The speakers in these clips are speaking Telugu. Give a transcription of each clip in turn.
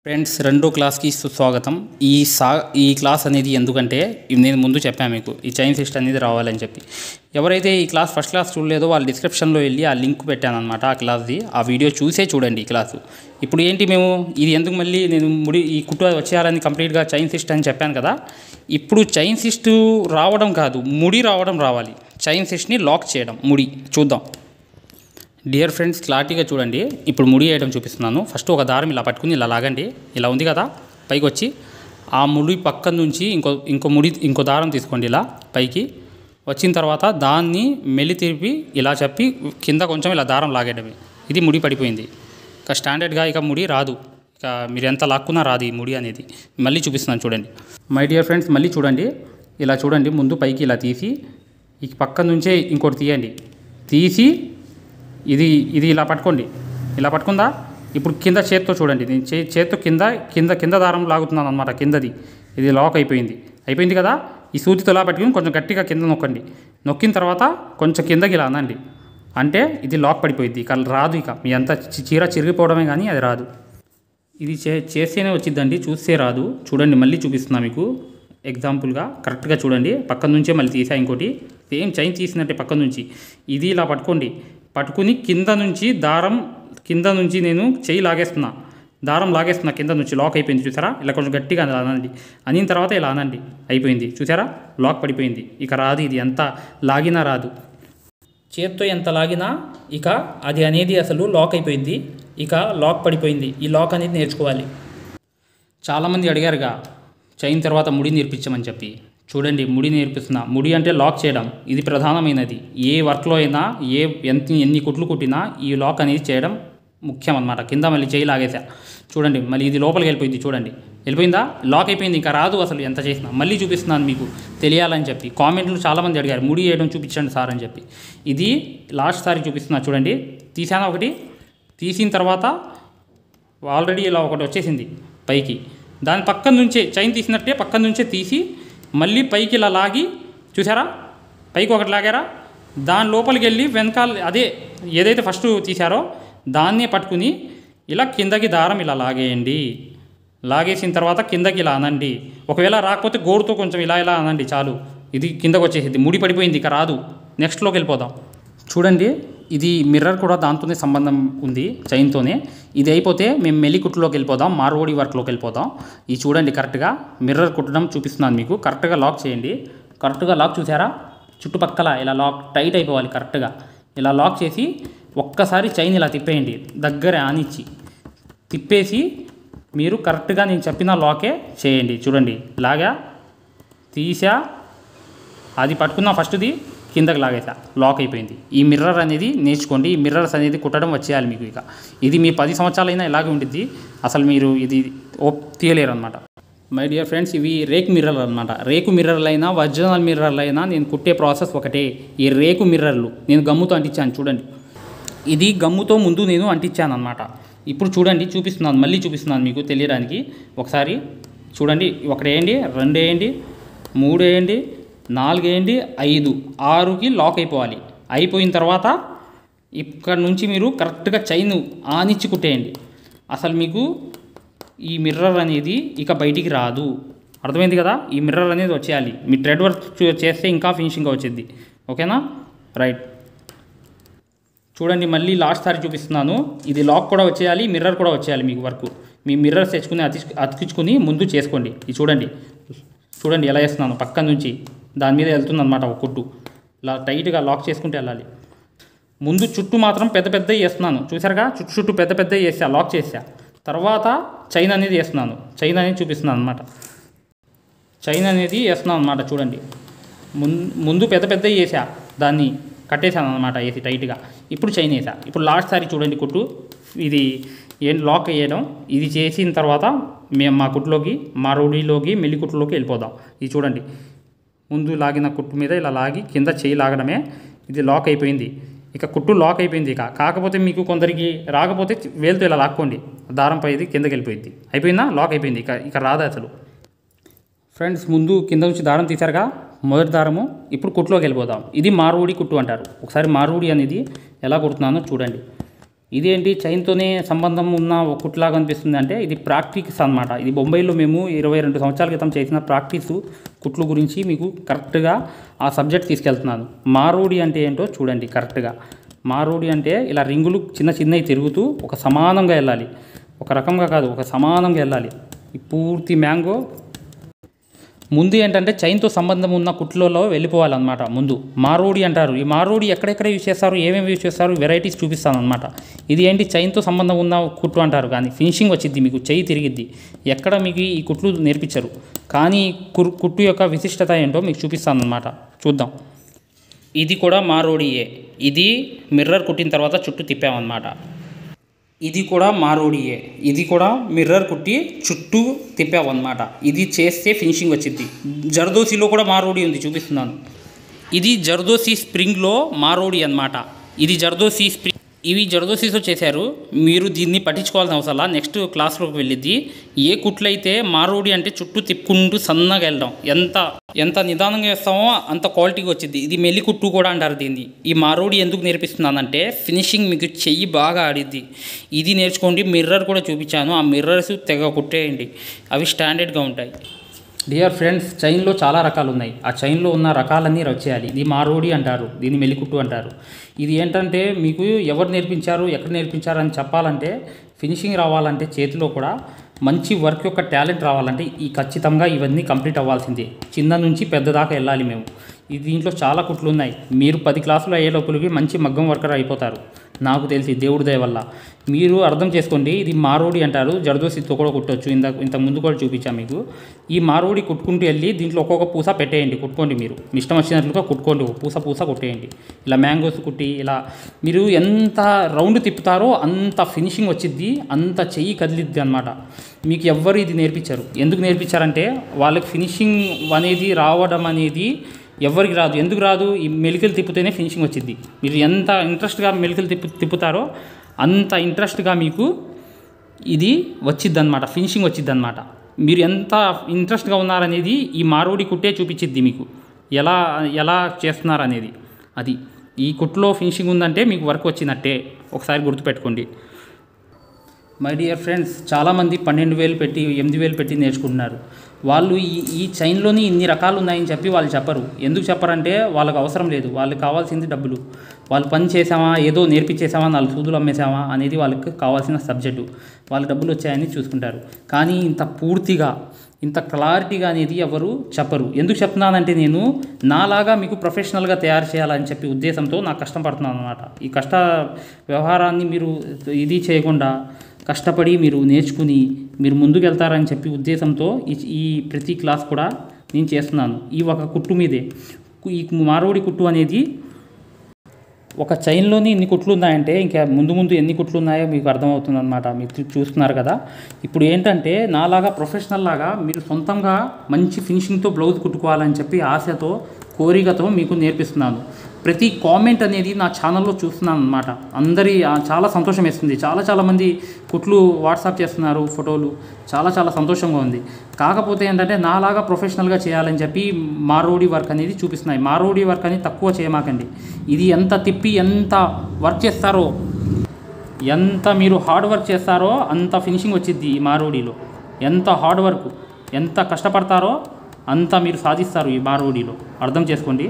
ఫ్రెండ్స్ రెండో క్లాస్కి సుస్వాగతం ఈ సా ఈ క్లాస్ అనేది ఎందుకంటే ఇది నేను ముందు చెప్పాను మీకు ఈ చైన్ ఫిస్ట్ అనేది రావాలని చెప్పి ఎవరైతే ఈ క్లాస్ ఫస్ట్ క్లాస్ చూడలేదో వాళ్ళ డిస్క్రిప్షన్లో వెళ్ళి ఆ లింక్ పెట్టాను అనమాట ఆ క్లాస్ది ఆ వీడియో చూసే చూడండి ఈ క్లాసు ఇప్పుడు ఏంటి మేము ఇది ఎందుకు మళ్ళీ నేను ముడి ఈ కుట్టు వచ్చేయాలని కంప్లీట్గా చైన్ సిస్ట్ అని చెప్పాను కదా ఇప్పుడు చైన్ సిస్ట్ రావడం కాదు ముడి రావడం రావాలి చైన్ సిస్ట్ని లాక్ చేయడం ముడి చూద్దాం డియర్ ఫ్రెండ్స్ క్లారిటీగా చూడండి ఇప్పుడు ముడి వేయడం చూపిస్తున్నాను ఫస్ట్ ఒక దారం ఇలా పట్టుకుని ఇలా లాగండి ఇలా ఉంది కదా పైకి వచ్చి ఆ ముడి పక్కన నుంచి ఇంకో ఇంకో ముడి ఇంకో దారం తీసుకోండి ఇలా పైకి వచ్చిన తర్వాత దాన్ని మెల్లి తిరిపి ఇలా చెప్పి కింద కొంచెం ఇలా దారం లాగేయడమే ఇది ముడి పడిపోయింది ఇక స్టాండర్డ్గా ఇక ముడి రాదు ఇక మీరు ఎంత లాక్కున్నా రాదు ఈ ముడి అనేది మళ్ళీ చూపిస్తున్నాను చూడండి మై డియర్ ఫ్రెండ్స్ మళ్ళీ చూడండి ఇలా చూడండి ముందు పైకి ఇలా తీసి ఈ పక్క నుంచే ఇంకోటి తీయండి తీసి ఇది ఇది ఇలా పట్టుకోండి ఇలా పట్టుకుందా ఇప్పుడు కింద చేత్తో చూడండి నేను చే చేత్తో కింద కింద కింద దారం లాగుతున్నాను అనమాట కిందది ఇది లాక్ అయిపోయింది అయిపోయింది కదా ఈ సూతితో ఇలా పట్టుకుని కొంచెం గట్టిగా కింద నొక్కండి నొక్కిన తర్వాత కొంచెం కిందకి ఇలా అనండి అంటే ఇది లాక్ పడిపోయింది ఇక రాదు ఇక మీ అంతా చి- చీర చిరిగిపోవడమే కానీ అది రాదు ఇది చే చేస్తేనే వచ్చిందండి చూస్తే రాదు చూడండి మళ్ళీ చూపిస్తున్నా మీకు ఎగ్జాంపుల్గా కరెక్ట్గా చూడండి పక్కన నుంచే మళ్ళీ తీసా ఇంకోటి సేమ్ చైన్ తీసినట్టే పక్కన నుంచి ఇది ఇలా పట్టుకోండి పట్టుకుని కింద నుంచి దారం కింద నుంచి నేను చెయ్యి లాగేస్తున్నా దారం లాగేస్తున్నా కింద నుంచి లాక్ అయిపోయింది చూసారా ఇలా కొంచెం గట్టిగా అలా అనండి అనిన తర్వాత ఇలా అనండి అయిపోయింది చూసారా లాక్ పడిపోయింది ఇక రాదు ఇది ఎంత లాగినా రాదు చేత్తో ఎంత లాగినా ఇక అది అనేది అసలు లాక్ అయిపోయింది ఇక లాక్ పడిపోయింది ఈ లాక్ అనేది నేర్చుకోవాలి చాలామంది అడిగారుగా చైన్ తర్వాత ముడి నేర్పించమని చెప్పి చూడండి ముడి నేర్పిస్తున్నా ముడి అంటే లాక్ చేయడం ఇది ప్రధానమైనది ఏ వర్క్లో అయినా ఏ ఎంత ఎన్ని కుట్లు కుట్టినా ఈ లాక్ అనేది చేయడం ముఖ్యం అనమాట కింద మళ్ళీ చేయి లాగేసా చూడండి మళ్ళీ ఇది లోపలికి వెళ్ళిపోయింది చూడండి వెళ్ళిపోయిందా లాక్ అయిపోయింది ఇంకా రాదు అసలు ఎంత చేసినా మళ్ళీ చూపిస్తున్నాను మీకు తెలియాలని చెప్పి కామెంట్లు చాలామంది అడిగారు ముడి వేయడం చూపించండి సార్ అని చెప్పి ఇది లాస్ట్ సారి చూపిస్తున్నా చూడండి తీసానా ఒకటి తీసిన తర్వాత ఆల్రెడీ ఇలా ఒకటి వచ్చేసింది పైకి దాని పక్కన నుంచే చైన్ తీసినట్టే పక్కన నుంచే తీసి మళ్ళీ పైకి ఇలా లాగి చూసారా పైకి ఒకటి లాగారా దాని లోపలికి వెళ్ళి వెనకాల అదే ఏదైతే ఫస్ట్ తీశారో దాన్నే పట్టుకుని ఇలా కిందకి దారం ఇలా లాగేయండి లాగేసిన తర్వాత కిందకి ఇలా అనండి ఒకవేళ రాకపోతే గోరుతో కొంచెం ఇలా ఇలా అనండి చాలు ఇది కిందకు వచ్చేసింది ముడి పడిపోయింది ఇక రాదు నెక్స్ట్లోకి వెళ్ళిపోదాం చూడండి ఇది మిర్రర్ కూడా దాంతోనే సంబంధం ఉంది చైన్తోనే ఇది అయిపోతే మేము మెల్లి కుట్టులోకి వెళ్ళిపోదాం మార్వోడి వర్క్లోకి వెళ్ళిపోదాం ఇది చూడండి కరెక్ట్గా మిర్రర్ కుట్టడం చూపిస్తున్నాను మీకు కరెక్ట్గా లాక్ చేయండి కరెక్ట్గా లాక్ చూసారా చుట్టుపక్కల ఇలా లాక్ టైట్ అయిపోవాలి కరెక్ట్గా ఇలా లాక్ చేసి ఒక్కసారి చైన్ ఇలా తిప్పేయండి దగ్గర ఆనిచ్చి తిప్పేసి మీరు కరెక్ట్గా నేను చెప్పిన లాకే చేయండి చూడండి లాగా తీసా అది పట్టుకున్న ఫస్ట్ది కిందకి లాగేసా లాక్ అయిపోయింది ఈ మిర్రర్ అనేది నేర్చుకోండి ఈ మిర్రర్స్ అనేది కుట్టడం వచ్చేయాలి మీకు ఇక ఇది మీ పది సంవత్సరాలైనా ఇలాగే ఉంటుంది అసలు మీరు ఇది ఓ తీయలేరు అనమాట మై డియర్ ఫ్రెండ్స్ ఇవి రేకు మిర్రర్లు అనమాట రేకు మిర్రర్లు అయినా ఒరిజినల్ మిర్రర్లు అయినా నేను కుట్టే ప్రాసెస్ ఒకటే ఈ రేకు మిర్రర్లు నేను గమ్ముతో అంటించాను చూడండి ఇది గమ్ముతో ముందు నేను అంటించాను అనమాట ఇప్పుడు చూడండి చూపిస్తున్నాను మళ్ళీ చూపిస్తున్నాను మీకు తెలియడానికి ఒకసారి చూడండి ఒకటి వేయండి రెండు వేయండి మూడు వేయండి నాలుగు వేయండి ఐదు ఆరుకి లాక్ అయిపోవాలి అయిపోయిన తర్వాత ఇక్కడ నుంచి మీరు కరెక్ట్గా చైన్ ఆనిచ్చి కుట్టేయండి అసలు మీకు ఈ మిర్రర్ అనేది ఇక బయటికి రాదు అర్థమైంది కదా ఈ మిర్రర్ అనేది వచ్చేయాలి మీ థ్రెడ్ వర్క్ చూ- చేస్తే ఇంకా ఫినిషింగ్గా వచ్చింది ఓకేనా రైట్ చూడండి మళ్ళీ లాస్ట్ సారి చూపిస్తున్నాను ఇది లాక్ కూడా వచ్చేయాలి మిర్రర్ కూడా వచ్చేయాలి మీకు వర్క్ మీ మిర్రర్స్ తెచ్చుకుని అతి అతికించుకుని ముందు చేసుకోండి ఇది చూడండి చూడండి ఎలా వేస్తున్నాను పక్క నుంచి దాని మీద వెళ్తుంది అనమాట ఒక కుట్టు ఇలా టైట్గా లాక్ చేసుకుంటూ వెళ్ళాలి ముందు చుట్టూ మాత్రం పెద్ద పెద్ద వేస్తున్నాను చూసారుగా చుట్టూ చుట్టూ పెద్ద పెద్ద వేసా లాక్ చేసా తర్వాత చైన్ అనేది వేస్తున్నాను చైన్ అనేది చూపిస్తున్నాను అనమాట చైన్ అనేది వేస్తున్నాను అనమాట చూడండి ముం- ముందు పెద్ద పెద్ద వేసా దాన్ని కట్టేశాను అనమాట వేసి టైట్గా ఇప్పుడు చైన్ వేసా ఇప్పుడు లాస్ట్ సారి చూడండి కుట్టు ఇది ఏం లాక్ వేయడం ఇది చేసిన తర్వాత మేము మా కుట్టులోకి మా రోడీలోకి మెల్లి కుట్టులోకి వెళ్ళిపోదాం ఇది చూడండి ముందు లాగిన కుట్టు మీద ఇలా లాగి కింద చేయి లాగడమే ఇది లాక్ అయిపోయింది ఇక కుట్టు లాక్ అయిపోయింది ఇక కాకపోతే మీకు కొందరికి రాకపోతే వేలుతో ఇలా లాక్కోండి దారంపై ఇది కిందకి వెళ్ళిపోయింది అయిపోయిందా లాక్ అయిపోయింది ఇక ఇక రాదు అసలు ఫ్రెండ్స్ ముందు కింద నుంచి దారం తీశారుగా మొదటి దారము ఇప్పుడు కుట్టులోకి వెళ్ళిపోదాం ఇది మారువుడి కుట్టు అంటారు ఒకసారి మారువుడి అనేది ఎలా కుడుతున్నానో చూడండి ఇదేంటి చైన్తోనే సంబంధం ఉన్న ఒక కుట్లాగా అనిపిస్తుంది అంటే ఇది ప్రాక్టీస్ అన్నమాట ఇది బొంబాయిలో మేము ఇరవై రెండు సంవత్సరాల క్రితం చేసిన ప్రాక్టీసు కుట్లు గురించి మీకు కరెక్ట్గా ఆ సబ్జెక్ట్ తీసుకెళ్తున్నాను మారోడి అంటే ఏంటో చూడండి కరెక్ట్గా మారోడి అంటే ఇలా రింగులు చిన్న చిన్నవి తిరుగుతూ ఒక సమానంగా వెళ్ళాలి ఒక రకంగా కాదు ఒక సమానంగా వెళ్ళాలి ఈ పూర్తి మ్యాంగో ముందు ఏంటంటే చైన్తో సంబంధం ఉన్న కుట్లలో వెళ్ళిపోవాలన్నమాట ముందు మారోడి అంటారు ఈ మారోడి ఎక్కడెక్కడ యూజ్ చేస్తారు ఏమేమి యూజ్ చేస్తారు వెరైటీస్ చూపిస్తాను అనమాట ఇది ఏంటి చైన్తో సంబంధం ఉన్న కుట్లు అంటారు కానీ ఫినిషింగ్ వచ్చింది మీకు చెయ్యి తిరిగిద్ది ఎక్కడ మీకు ఈ కుట్లు నేర్పించరు కానీ కుర్ కుట్టు యొక్క విశిష్టత ఏంటో మీకు చూపిస్తాను అనమాట చూద్దాం ఇది కూడా మారోడియే ఇది మిర్రర్ కుట్టిన తర్వాత చుట్టూ తిప్పామన్నమాట ఇది కూడా మారోడియే ఇది కూడా మిర్రర్ కుట్టి చుట్టూ తిప్పామన్నమాట ఇది చేస్తే ఫినిషింగ్ వచ్చింది జర్దోసిలో కూడా మారోడి ఉంది చూపిస్తున్నాను ఇది జర్దోసి స్ప్రింగ్లో మారోడి అన్నమాట ఇది జర్దోసి స్ప్రింగ్ ఇవి జర్దోసీతో చేశారు మీరు దీన్ని పట్టించుకోవాల్సిన అవసరం నెక్స్ట్ క్లాస్లోకి వెళ్ళిద్ది ఏ కుట్లయితే మారోడి అంటే చుట్టూ తిప్పుకుంటూ సన్నగా వెళ్ళడం ఎంత ఎంత నిదానంగా వేస్తామో అంత క్వాలిటీగా వచ్చింది ఇది మెల్లి కుట్టు కూడా అంటారు దీన్ని ఈ మారోడి ఎందుకు నేర్పిస్తున్నానంటే ఫినిషింగ్ మీకు చెయ్యి బాగా ఆడిద్ది ఇది నేర్చుకోండి మిర్రర్ కూడా చూపించాను ఆ మిర్రర్స్ తెగ కుట్టేయండి అవి స్టాండర్డ్గా ఉంటాయి డియర్ ఫ్రెండ్స్ చైన్లో చాలా రకాలు ఉన్నాయి ఆ చైన్లో ఉన్న రకాలన్నీ రచ్చేయాలి ఇది మారోడి అంటారు దీన్ని మెలికుట్టు అంటారు ఇది ఏంటంటే మీకు ఎవరు నేర్పించారు ఎక్కడ నేర్పించారు అని చెప్పాలంటే ఫినిషింగ్ రావాలంటే చేతిలో కూడా మంచి వర్క్ యొక్క టాలెంట్ రావాలంటే ఈ ఖచ్చితంగా ఇవన్నీ కంప్లీట్ అవ్వాల్సిందే చిన్న నుంచి పెద్ద దాకా వెళ్ళాలి మేము ఈ దీంట్లో చాలా కుట్లు ఉన్నాయి మీరు పది క్లాసులు అయ్యే లోపలికి మంచి మగ్గం వర్కర్ అయిపోతారు నాకు తెలిసి దేవుడి దయ వల్ల మీరు అర్థం చేసుకోండి ఇది మారోడి అంటారు జర్దోసితో కూడా కుట్టొచ్చు ఇంత ఇంత ముందు కూడా చూపించాను మీకు ఈ మారోడి కుట్టుకుంటూ వెళ్ళి దీంట్లో ఒక్కొక్క పూస పెట్టేయండి కుట్టుకోండి మీరు మీ ఇష్టం వచ్చినట్లుగా కుట్టుకోండి ఒక పూస పూస కుట్టేయండి ఇలా మ్యాంగోస్ కుట్టి ఇలా మీరు ఎంత రౌండ్ తిప్పుతారో అంత ఫినిషింగ్ వచ్చిద్ది అంత చెయ్యి కదిలిద్ది అనమాట మీకు ఎవ్వరు ఇది నేర్పించారు ఎందుకు నేర్పించారంటే వాళ్ళకి ఫినిషింగ్ అనేది రావడం అనేది ఎవరికి రాదు ఎందుకు రాదు ఈ మెలికలు తిప్పితేనే ఫినిషింగ్ వచ్చింది మీరు ఎంత ఇంట్రెస్ట్గా మెలికలు తిప్పు తిప్పుతారో అంత ఇంట్రెస్ట్గా మీకు ఇది వచ్చిద్ది అనమాట ఫినిషింగ్ వచ్చిద్ది అనమాట మీరు ఎంత ఇంట్రెస్ట్గా ఉన్నారనేది ఈ మారోడి కుట్టే చూపించిద్ది మీకు ఎలా ఎలా చేస్తున్నారు అనేది అది ఈ కుట్లో ఫినిషింగ్ ఉందంటే మీకు వర్క్ వచ్చినట్టే ఒకసారి గుర్తుపెట్టుకోండి మై డియర్ ఫ్రెండ్స్ చాలామంది పన్నెండు వేలు పెట్టి ఎనిమిది వేలు పెట్టి నేర్చుకుంటున్నారు వాళ్ళు ఈ ఈ చైన్లోని ఇన్ని రకాలు ఉన్నాయని చెప్పి వాళ్ళు చెప్పరు ఎందుకు చెప్పరంటే వాళ్ళకి అవసరం లేదు వాళ్ళకి కావాల్సింది డబ్బులు వాళ్ళు పని చేసామా ఏదో నేర్పించేసామా నాలుగు సూదులు అమ్మేసామా అనేది వాళ్ళకి కావాల్సిన సబ్జెక్టు వాళ్ళ డబ్బులు వచ్చాయని చూసుకుంటారు కానీ ఇంత పూర్తిగా ఇంత క్లారిటీగా అనేది ఎవరు చెప్పరు ఎందుకు చెప్తున్నానంటే నేను నాలాగా మీకు ప్రొఫెషనల్గా తయారు చేయాలని చెప్పి ఉద్దేశంతో నాకు కష్టం పడుతున్నాను అనమాట ఈ కష్ట వ్యవహారాన్ని మీరు ఇది చేయకుండా కష్టపడి మీరు నేర్చుకుని మీరు ముందుకు వెళ్తారని చెప్పి ఉద్దేశంతో ఈ ఈ ప్రతి క్లాస్ కూడా నేను చేస్తున్నాను ఈ ఒక కుట్టు మీదే ఈ మారోడి కుట్టు అనేది ఒక చైన్లోని ఇన్ని కుట్లు ఉన్నాయంటే ఇంకా ముందు ముందు ఎన్ని కుట్లు ఉన్నాయో మీకు అర్థమవుతుంది అనమాట మీరు చూ- చూస్తున్నారు కదా ఇప్పుడు ఏంటంటే నాలాగా ప్రొఫెషనల్ లాగా మీరు సొంతంగా మంచి ఫినిషింగ్తో బ్లౌజ్ కుట్టుకోవాలని చెప్పి ఆశతో కోరికతో మీకు నేర్పిస్తున్నాను ప్రతి కామెంట్ అనేది నా ఛానల్లో చూస్తున్నాను అనమాట అందరి ఆ, చాలా సంతోషం వేస్తుంది చాలా చాలా మంది కుట్లు వాట్సాప్ చేస్తున్నారు ఫోటోలు చాలా చాలా సంతోషంగా ఉంది కాకపోతే ఏంటంటే నాలాగా ప్రొఫెషనల్గా చేయాలని చెప్పి మారోడి వర్క్ అనేది చూపిస్తున్నాయి మారోడి వర్క్ అనేది తక్కువ చేయమాకండి ఇది ఎంత తిప్పి ఎంత వర్క్ చేస్తారో ఎంత మీరు హార్డ్ వర్క్ చేస్తారో అంత ఫినిషింగ్ వచ్చింది ఈ మారోడిలో ఎంత హార్డ్ వర్క్ ఎంత కష్టపడతారో అంత మీరు సాధిస్తారు ఈ మారోడిలో అర్థం చేసుకోండి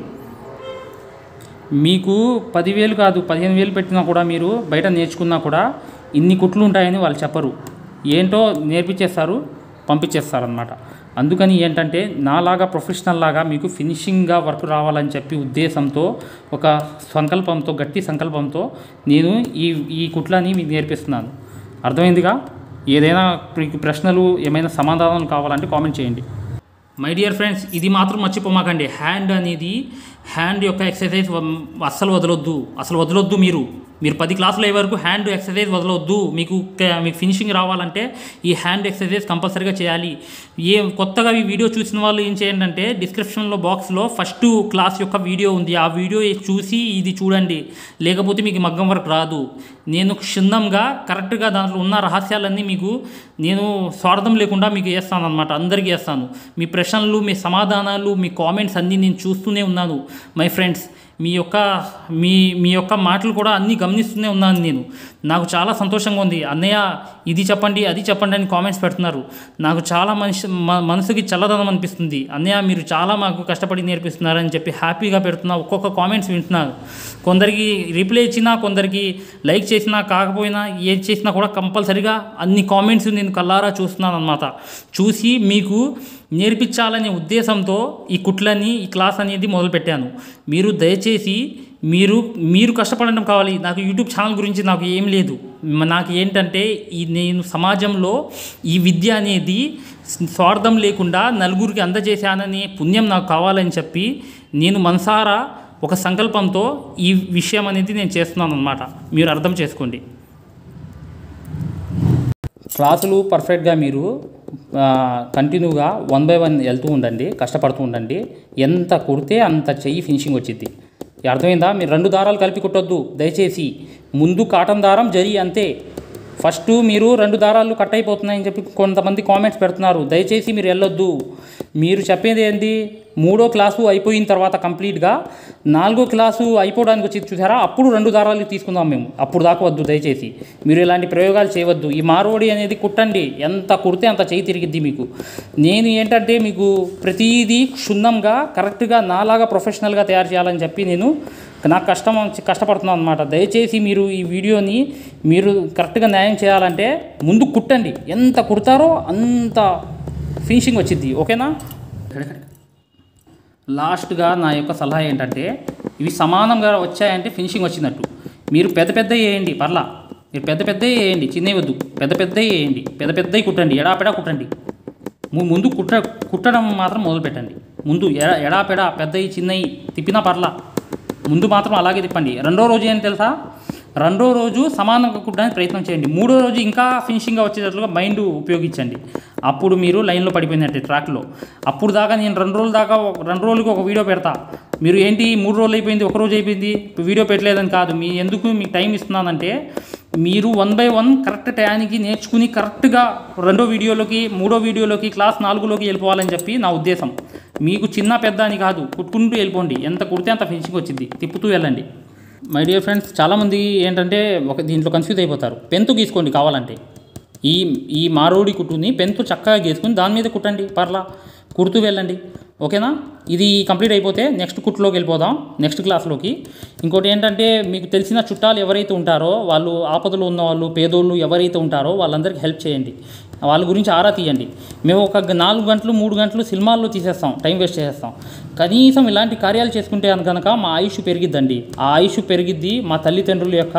మీకు పదివేలు కాదు పదిహేను వేలు పెట్టినా కూడా మీరు బయట నేర్చుకున్నా కూడా ఇన్ని కుట్లు ఉంటాయని వాళ్ళు చెప్పరు ఏంటో నేర్పించేస్తారు పంపించేస్తారనమాట అందుకని ఏంటంటే నాలాగా ప్రొఫెషనల్ లాగా మీకు ఫినిషింగ్గా వర్క్ రావాలని చెప్పి ఉద్దేశంతో ఒక సంకల్పంతో గట్టి సంకల్పంతో నేను ఈ ఈ కుట్లని మీకు నేర్పిస్తున్నాను అర్థమైందిగా ఏదైనా మీకు ప్రశ్నలు ఏమైనా సమాధానాలు కావాలంటే కామెంట్ చేయండి మై డియర్ ఫ్రెండ్స్ ఇది మాత్రం మర్చిపోమాకండి హ్యాండ్ అనేది హ్యాండ్ యొక్క ఎక్సర్సైజ్ వ- అస్సలు వదలొద్దు అసలు వదలొద్దు మీరు మీరు పది క్లాసులు అయ్యే వరకు హ్యాండ్ ఎక్సర్సైజ్ వదలొద్దు మీకు క- మీకు ఫినిషింగ్ రావాలంటే ఈ హ్యాండ్ ఎక్సర్సైజ్ కంపల్సరీగా చేయాలి ఏ కొత్తగా ఈ వీడియో చూసిన వాళ్ళు ఏం చేయండి అంటే డిస్క్రిప్షన్లో బాక్స్లో ఫస్ట్ క్లాస్ యొక్క వీడియో ఉంది ఆ వీడియో చూసి ఇది చూడండి లేకపోతే మీకు మగ్గం వరకు రాదు నేను క్షుణ్ణంగా కరెక్ట్గా దాంట్లో ఉన్న రహస్యాలన్నీ మీకు నేను స్వార్థం లేకుండా మీకు వేస్తాను అనమాట అందరికీ వేస్తాను మీ ప్రశ్నలు మీ సమాధానాలు మీ కామెంట్స్ అన్నీ నేను చూస్తూనే ఉన్నాను మై ఫ్రెండ్స్ మీ యొక్క మీ మీ యొక్క మాటలు కూడా అన్నీ గమనిస్తూనే ఉన్నాను నేను నాకు చాలా సంతోషంగా ఉంది అన్నయ్య ఇది చెప్పండి అది చెప్పండి అని కామెంట్స్ పెడుతున్నారు నాకు చాలా మనిషి మ- మనసుకి చల్లదనం అనిపిస్తుంది అన్నయ్య మీరు చాలా మాకు కష్టపడి నేర్పిస్తున్నారని చెప్పి హ్యాపీగా పెడుతున్నా ఒక్కొక్క కామెంట్స్ వింటున్నారు కొందరికి రిప్లై ఇచ్చినా కొందరికి లైక్ చేసినా కాకపోయినా ఏది చేసినా కూడా కంపల్సరిగా అన్ని కామెంట్స్ నేను కల్లారా చూస్తున్నాను అనమాట చూసి మీకు నేర్పించాలనే ఉద్దేశంతో ఈ కుట్లని ఈ క్లాస్ అనేది మొదలుపెట్టాను మీరు దయచేసి మీరు మీరు కష్టపడడం కావాలి నాకు యూట్యూబ్ ఛానల్ గురించి నాకు ఏం లేదు మ- నాకు ఏంటంటే ఈ నేను సమాజంలో ఈ విద్య అనేది స్వార్థం లేకుండా నలుగురికి అందజేశాననే పుణ్యం నాకు కావాలని చెప్పి నేను మనసారా ఒక సంకల్పంతో ఈ విషయం అనేది నేను చేస్తున్నాను అనమాట మీరు అర్థం చేసుకోండి క్లాసులు పర్ఫెక్ట్గా మీరు ఆ, కంటిన్యూగా వన్ బై వన్ వెళ్తూ ఉండండి కష్టపడుతూ ఉండండి ఎంత కుడితే అంత చెయ్యి ఫినిషింగ్ వచ్చింది అర్థమైందా మీరు రెండు దారాలు కలిపి కుట్టొద్దు దయచేసి ముందు కాటన్ దారం జరి అంతే ఫస్ట్ మీరు రెండు దారాలు కట్ అయిపోతున్నాయని చెప్పి కొంతమంది కామెంట్స్ పెడుతున్నారు దయచేసి మీరు వెళ్ళొద్దు మీరు చెప్పేది ఏంటి మూడో క్లాసు అయిపోయిన తర్వాత కంప్లీట్గా నాలుగో క్లాసు అయిపోవడానికి వచ్చి చూసారా అప్పుడు రెండు దారాలు తీసుకుందాం మేము అప్పుడు దాకా వద్దు దయచేసి మీరు ఇలాంటి ప్రయోగాలు చేయవద్దు ఈ మారోడి అనేది కుట్టండి ఎంత కుడితే అంత చేయి తిరిగిద్ది మీకు నేను ఏంటంటే మీకు ప్రతిదీ క్షుణ్ణంగా కరెక్ట్గా నాలాగా ప్రొఫెషనల్గా తయారు చేయాలని చెప్పి నేను నాకు కష్టం వచ్చి- కష్టపడుతున్నాను అనమాట దయచేసి మీరు ఈ వీడియోని మీరు కరెక్ట్గా న్యాయం చేయాలంటే ముందు కుట్టండి ఎంత కుడతారో అంత ఫినిషింగ్ వచ్చింది ఓకేనా లాస్ట్గా నా యొక్క సలహా ఏంటంటే ఇవి సమానంగా వచ్చాయంటే ఫినిషింగ్ వచ్చినట్టు మీరు పెద్ద పెద్ద వేయండి పర్లా మీరు పెద్ద పెద్ద వేయండి చిన్నవి వద్దు పెద్ద పెద్ద వేయండి పెద్ద పెద్దవి కుట్టండి ఎడాపెడా కుట్టండి ము- ముందు కుట్ట కుట్టడం మాత్రం మొదలు పెట్టండి ముందు ఎడ ఎడాపెడా పెద్దవి చిన్నవి తిప్పినా పర్లా ముందు మాత్రం అలాగే తిప్పండి రెండో రోజు ఏం తెలుసా రెండో రోజు సమానంగా కుట్టడానికి ప్రయత్నం చేయండి మూడో రోజు ఇంకా ఫినిషింగ్గా వచ్చేటట్లుగా మైండ్ ఉపయోగించండి అప్పుడు మీరు లైన్లో పడిపోయినట్టు ట్రాక్లో అప్పుడు దాకా నేను రెండు రోజుల దాకా ఒక- రెండు రోజులకి ఒక వీడియో పెడతా మీరు ఏంటి మూడు రోజులు అయిపోయింది ఒక రోజు అయిపోయింది వీడియో పెట్టలేదని కాదు మీ ఎందుకు మీకు టైం ఇస్తున్నానంటే మీరు వన్ బై వన్ కరెక్ట్ టయానికి నేర్చుకుని కరెక్ట్గా రెండో వీడియోలోకి మూడో వీడియోలోకి క్లాస్ నాలుగులోకి వెళ్ళిపోవాలని చెప్పి నా ఉద్దేశం మీకు చిన్న పెద్ద అని కాదు కుట్టుకుంటూ వెళ్ళిపోండి ఎంత కుడితే అంత ఫినిషింగ్ వచ్చింది తిప్పుతూ వెళ్ళండి మై డియర్ ఫ్రెండ్స్ చాలామంది ఏంటంటే ఒక దీంట్లో కన్ఫ్యూజ్ అయిపోతారు పెన్తో గీసుకోండి కావాలంటే ఈ ఈ మారోడి కుట్టుని పెన్తో చక్కగా గీసుకుని దాని మీద కుట్టండి పర్లా కుడుతూ వెళ్ళండి ఓకేనా ఇది కంప్లీట్ అయిపోతే నెక్స్ట్ కుట్లోకి వెళ్ళిపోదాం నెక్స్ట్ క్లాస్లోకి ఇంకోటి ఏంటంటే మీకు తెలిసిన చుట్టాలు ఎవరైతే ఉంటారో వాళ్ళు ఆపదలో ఉన్న వాళ్ళు పేదోళ్ళు ఎవరైతే ఉంటారో వాళ్ళందరికీ హెల్ప్ చేయండి వాళ్ళ గురించి ఆరా తీయండి మేము ఒక గ- నాలుగు గంటలు మూడు గంటలు సినిమాల్లో తీసేస్తాం టైం వేస్ట్ చేసేస్తాం కనీసం ఇలాంటి కార్యాలు చేసుకుంటే కనుక మా ఆయుష్ పెరిగిద్దండి ఆ ఆయుష్ పెరిగిద్ది మా తల్లిదండ్రుల యొక్క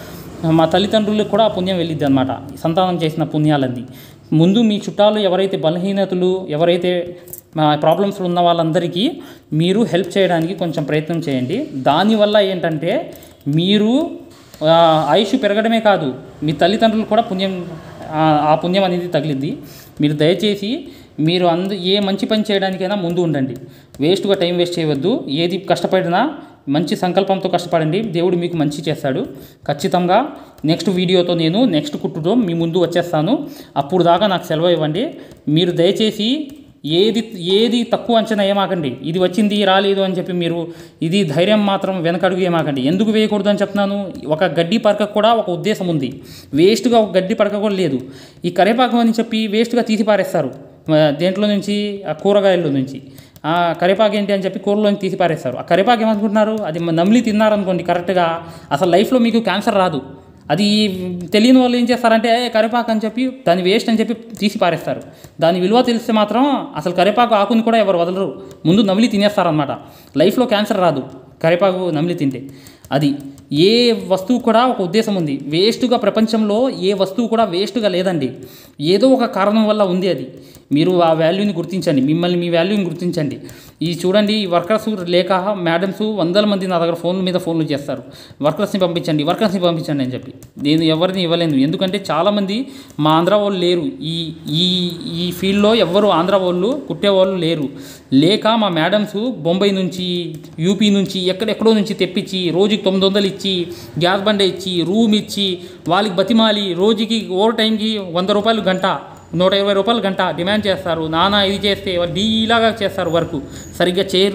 మా తల్లిదండ్రులకు కూడా ఆ పుణ్యం వెళ్ళిద్ది అనమాట సంతానం చేసిన పుణ్యాలన్నీ ముందు మీ చుట్టాలు ఎవరైతే బలహీనతలు ఎవరైతే ప్రాబ్లమ్స్ ఉన్న వాళ్ళందరికీ మీరు హెల్ప్ చేయడానికి కొంచెం ప్రయత్నం చేయండి దానివల్ల ఏంటంటే మీరు ఆ, ఆయుష్ పెరగడమే కాదు మీ తల్లిదండ్రులు కూడా పుణ్యం ఆ, ఆ పుణ్యం అనేది తగిలింది మీరు దయచేసి మీరు అంద ఏ మంచి పని చేయడానికైనా ముందు ఉండండి వేస్ట్గా టైం వేస్ట్ చేయవద్దు ఏది కష్టపడినా మంచి సంకల్పంతో కష్టపడండి దేవుడు మీకు మంచి చేస్తాడు ఖచ్చితంగా నెక్స్ట్ వీడియోతో నేను నెక్స్ట్ కుట్టుతో మీ ముందు వచ్చేస్తాను అప్పుడు దాకా నాకు సెలవు ఇవ్వండి మీరు దయచేసి ఏది ఏది తక్కువ అంచనా ఏమాకండి ఇది వచ్చింది రాలేదు అని చెప్పి మీరు ఇది ధైర్యం మాత్రం వెనకడుగు ఏమాకండి ఎందుకు వేయకూడదు అని చెప్తున్నాను ఒక గడ్డి పరకకు కూడా ఒక ఉద్దేశం ఉంది వేస్ట్గా ఒక గడ్డి పరక కూడా లేదు ఈ కరేపాకు అని చెప్పి వేస్ట్గా తీసి పారేస్తారు ఆ, దేంట్లో నుంచి ఆ కూరగాయల్లో నుంచి ఆ కరివేపాకు ఏంటి అని చెప్పి కూరలోంచి తీసి పారేస్తారు ఆ కరివేపాకు ఏమనుకుంటున్నారు అది నమిలి తిన్నారనుకోండి కరెక్ట్గా అసలు లైఫ్లో మీకు క్యాన్సర్ రాదు అది తెలియని వాళ్ళు ఏం చేస్తారంటే "ఏ, కరివేపాకు అని చెప్పి దాని వేస్ట్ అని చెప్పి తీసి పారేస్తారు దాని విలువ తెలిస్తే మాత్రం అసలు కరివేపాకు ఆకుని కూడా ఎవరు వదలరు ముందు నమిలి తినేస్తారనమాట లైఫ్లో క్యాన్సర్ రాదు కరివేపాకు నమిలి తింటే అది ఏ వస్తువు కూడా ఒక ఉద్దేశం ఉంది వేస్ట్గా ప్రపంచంలో ఏ వస్తువు కూడా వేస్ట్గా లేదండి ఏదో ఒక కారణం వల్ల ఉంది అది మీరు ఆ వాల్యూని గుర్తించండి మిమ్మల్ని మీ వాల్యూని గుర్తించండి ఈ చూడండి ఈ వర్కర్స్ లేక మేడమ్స్ వందల మంది నా దగ్గర ఫోన్ల మీద ఫోన్లు చేస్తారు వర్కర్స్ని పంపించండి వర్కర్స్ని పంపించండి అని చెప్పి నేను ఎవరిని ఇవ్వలేను ఎందుకంటే చాలామంది మా ఆంధ్ర వాళ్ళు లేరు ఈ ఈ ఈ ఫీల్డ్లో ఎవ్వరు ఆంధ్ర వాళ్ళు కుట్టేవాళ్ళు లేరు లేక మా మేడమ్స్ బొంబాయి నుంచి యూపీ నుంచి ఎక్కడెక్కడో నుంచి తెప్పించి రోజుకి తొమ్మిది వందలు ఇచ్చి గ్యాస్ బండ ఇచ్చి రూమ్ ఇచ్చి వాళ్ళకి బతిమాలి రోజుకి ఓవర్ టైంకి వంద రూపాయలు గంట నూట ఇరవై రూపాయలు గంట డిమాండ్ చేస్తారు నానా ఇది చేస్తే వాళ్ళు డీలాగా చేస్తారు వర్క్ సరిగ్గా చేయరు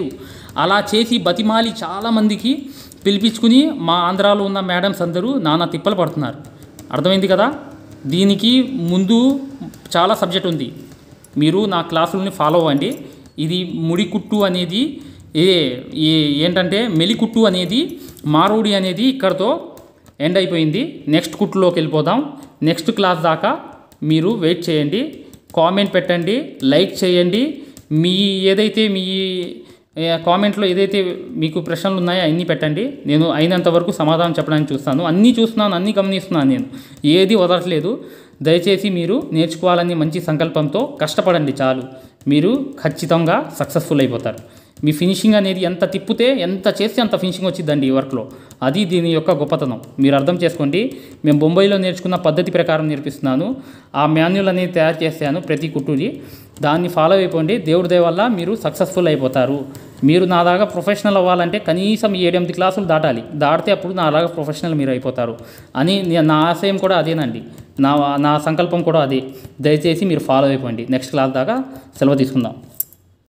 అలా చేసి బతిమాలి చాలామందికి పిలిపించుకుని మా ఆంధ్రాలో ఉన్న మేడమ్స్ అందరూ నానా తిప్పలు పడుతున్నారు అర్థమైంది కదా దీనికి ముందు చాలా సబ్జెక్ట్ ఉంది మీరు నా క్లాసులని ఫాలో అవ్వండి ఇది ముడికుట్టు అనేది ఏ ఏ- ఏంటంటే మెలికుట్టు అనేది మారోడి అనేది ఇక్కడతో ఎండ్ అయిపోయింది నెక్స్ట్ కుట్టులోకి వెళ్ళిపోదాం నెక్స్ట్ క్లాస్ దాకా మీరు వెయిట్ చేయండి కామెంట్ పెట్టండి లైక్ చేయండి మీ ఏదైతే మీ ఏ, కామెంట్లో ఏదైతే మీకు ప్రశ్నలు ఉన్నాయో అన్నీ పెట్టండి నేను అయినంత వరకు సమాధానం చెప్పడానికి చూస్తాను అన్నీ చూస్తున్నాను అన్నీ గమనిస్తున్నాను నేను ఏది వదలట్లేదు దయచేసి మీరు నేర్చుకోవాలని మంచి సంకల్పంతో కష్టపడండి చాలు మీరు ఖచ్చితంగా సక్సెస్ఫుల్ అయిపోతారు మీ ఫినిషింగ్ అనేది ఎంత తిప్పితే ఎంత చేస్తే అంత ఫినిషింగ్ వచ్చిందండి ఈ వర్క్లో అది దీని యొక్క గొప్పతనం మీరు అర్థం చేసుకోండి మేము బొంబాయిలో నేర్చుకున్న పద్ధతి ప్రకారం నేర్పిస్తున్నాను ఆ మాన్యుల్ అనేది తయారు చేశాను ప్రతి కుట్టుది దాన్ని ఫాలో అయిపోండి దేవుడి దయ వల్ల మీరు సక్సెస్ఫుల్ అయిపోతారు మీరు నా దాకా ప్రొఫెషనల్ అవ్వాలంటే కనీసం ఏడెనిమిది క్లాసులు దాటాలి దాటితే అప్పుడు నా అలాగా ప్రొఫెషనల్ మీరు అయిపోతారు అని నే- నా ఆశయం కూడా అదేనండి నా నా సంకల్పం కూడా అదే దయచేసి మీరు ఫాలో అయిపోండి నెక్స్ట్ క్లాస్ దాకా సెలవు తీసుకుందాం